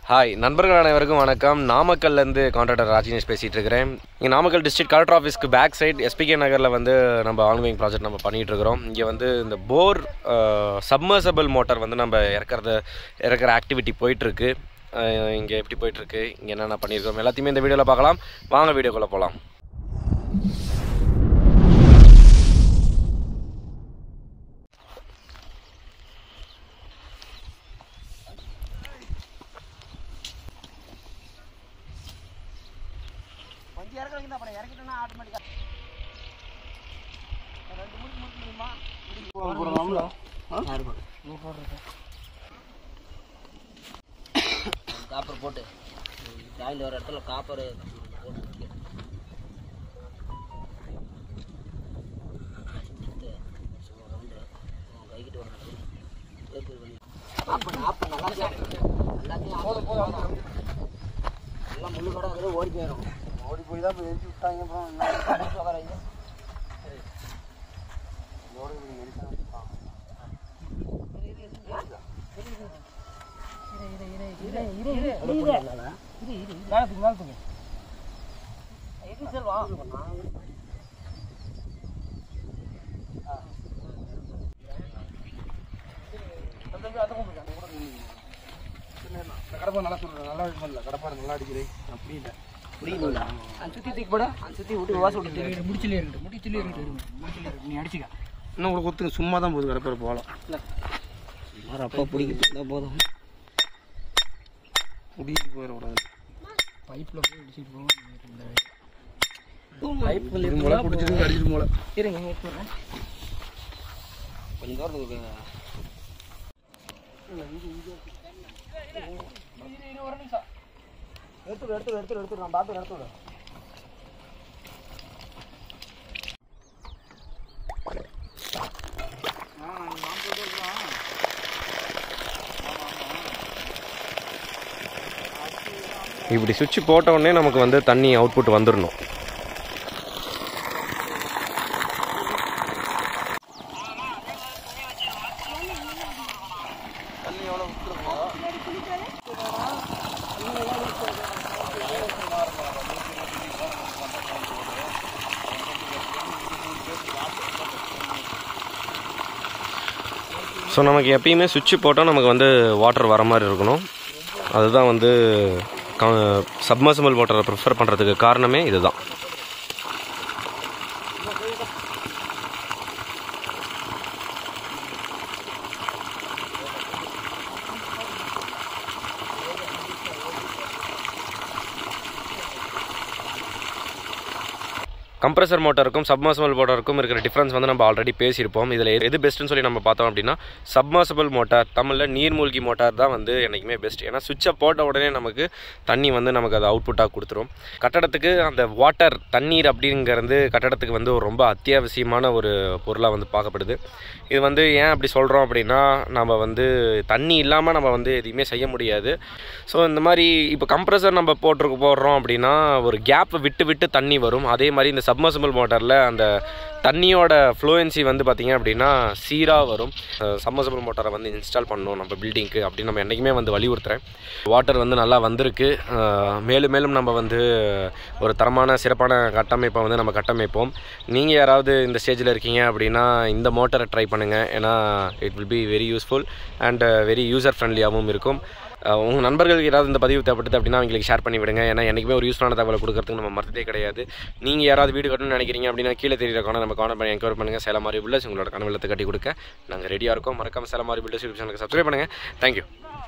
hi நண்பர்கள் அனைவருக்கும் வணக்கம் நாமக்கல்லேருந்து கான்ட்ராக்டர் ராஜினேஷ் பேசிகிட்டு இருக்கிறேன் இங்கே நாமக்கல் டிஸ்ட்ரிக்ட் கலெக்டர் ஆஃபீஸ்க்கு பேக் சைடு எஸ்பிகே நகரில் வந்து நம்ம ஆன்கோயிங் ப்ராஜெக்ட் நம்ம பண்ணிகிட்டு இருக்கிறோம் இங்கே வந்து இந்த போர் சப்மர்சபிள் மோட்டார் வந்து நம்ம இறக்குறது இறக்குற ஆக்டிவிட்டி போயிட்டுருக்கு இங்கே எப்படி போயிட்டுருக்கு இங்கே என்னென்ன பண்ணியிருக்கோம் எல்லாத்தையுமே இந்த வீடியோவில் பார்க்கலாம் வாங்க வீடியோக்குள்ளே போகலாம் கொஞ்சம் இறக்க வைக்கணும் அப்புறம் இறக்கிட்டோம்னா ஆட்டோமேட்டிக்காக ரெண்டு முடிச்சு முடிக்க முடியுமா காப்பர் போட்டு ஜாயின் வர இடத்துல காப்பர் போட்டு கைக்கிட்டு வரணும் எல்லாம் முள்ளு கூட அதில் ஓடி போயிடும் ஓடி போய் தான் எரிச்சு விட்டாங்க அப்புறம் கடப்பா நல்லா சொல்றேன் நல்லா இது பண்ணல கடப்பாடு நல்லா அடிக்கிறேன் அப்படி இல்லை புரியுதுங்களா அந்த சுற்றி தூக்கி போட அந்த சுற்றி விட்டு வாசம் விட்டு முடிச்சிலே இருக்கு முடிச்சிலே இருக்கு முடிச்சிலே இருக்கு நீ அடிச்சுக்க இன்னும் உங்களுக்கு ஒத்துங்க சும்மா தான் போகுது கடப்பாடு போகலாம் அப்பா பிடிக்கிட்டு போதும் முடிச்சு போயிடக்கூடாது பைப்பில் போய் அடிச்சுட்டு போவோம் பைப்பில் இது மூளை பிடிச்சிட்டு அடிச்சிட்டு மூளை இருங்க எடுத்து வரேன் கொஞ்சம் தூரத்துக்கு எடுத்து எடுத்து எடுத்து எடுத்து நான் பார்த்து எடுத்து விடு இப்படி சுவிட்ச் போட்ட உடனே நமக்கு வந்து தண்ணி அவுட்புட் வந்துடணும் ஸோ நமக்கு எப்பயுமே சுவிட்ச் போட்டால் நமக்கு வந்து வாட்டர் வர மாதிரி இருக்கணும் அதுதான் வந்து சப்மர்சிபிள் வாட்டரை ப்ரிஃபர் பண்ணுறதுக்கு காரணமே இதுதான் கம்ப்ரஸர் மோட்டருக்கும் சப்மர்சிபிள் மோட்டருக்கும் இருக்கிற டிஃப்ரென்ஸ் வந்து நம்ம ஆல்ரெடி பேசியிருப்போம் இதில் எது பெஸ்ட்டுன்னு சொல்லி நம்ம பார்த்தோம் அப்படின்னா சப்மர்சிபிள் மோட்டார் தமிழில் நீர்மூழ்கி மோட்டார் தான் வந்து என்றைக்குமே பெஸ்ட் ஏன்னா சுவிட்சை போட்ட உடனே நமக்கு தண்ணி வந்து நமக்கு அது அவுட்புட்டாக கொடுத்துரும் கட்டடத்துக்கு அந்த வாட்டர் தண்ணீர் அப்படிங்கிறது கட்டடத்துக்கு வந்து ஒரு ரொம்ப அத்தியாவசியமான ஒரு பொருளாக வந்து பார்க்கப்படுது இது வந்து ஏன் அப்படி சொல்கிறோம் அப்படின்னா நம்ம வந்து தண்ணி இல்லாமல் நம்ம வந்து எதையுமே செய்ய முடியாது ஸோ இந்த மாதிரி இப்போ கம்ப்ரஸர் நம்ம போட்டிருக்கு போடுறோம் அப்படின்னா ஒரு கேப் விட்டு விட்டு தண்ணி வரும் அதே மாதிரி இந்த சப்மர்சிபிள் மோட்டாரில் அந்த தண்ணியோட ஃப்ளூயன்சி வந்து பார்த்திங்க அப்படின்னா சீராக வரும் சப்மர்சிபிள் மோட்டாரை வந்து இன்ஸ்டால் பண்ணணும் நம்ம பில்டிங்க்கு அப்படின்னு நம்ம என்றைக்குமே வந்து வலியுறுத்துறேன் வாட்டர் வந்து நல்லா வந்திருக்கு அஹ் மேலும் மேலும் நம்ம வந்து ஒரு தரமான சிறப்பான கட்டமைப்பை வந்து நம்ம கட்டமைப்போம் நீங்கள் யாராவது இந்த ஸ்டேஜில் இருக்கீங்க அப்படின்னா இந்த மோட்டரை ட்ரை பண்ணுங்கள் ஏன்னா it will be very useful and very user ஃப்ரெண்ட்லியாகவும் இருக்கும் உங்கள் நண்பர்களுக்கு ஏதாவது இந்த பதிவு தேவைப்படுது அப்படின்னா அவங்களுக்கு ஷேர் பண்ணி விடுங்க ஏன்னா என்றைக்குமே ஒரு யூஸ்ஃபுல்லான தகவலை கொடுக்கறதுக்கு நம்ம மறந்ததே கிடையாது நீங்கள் யாராவது வீடு கட்டணும்னு நினைக்கிறீங்க அப்படின்னா கீழே தெரியற காண நம்ம காண பண்ணி என்கொயர் பண்ணுங்கள் சேலம் மாதிரி பில்டர்ஸ் உங்களோட கனவு இல்லத்தை கட்டி கொடுக்க நாங்கள் ரெடியாக இருக்கோம் மறக்காம சேலம் மாதிரி பில்டர்ஸ் யூடியூப் சேனலுக்கு சப்ஸ்கிரைப் பண்ணுங்கள் தேங்க்யூ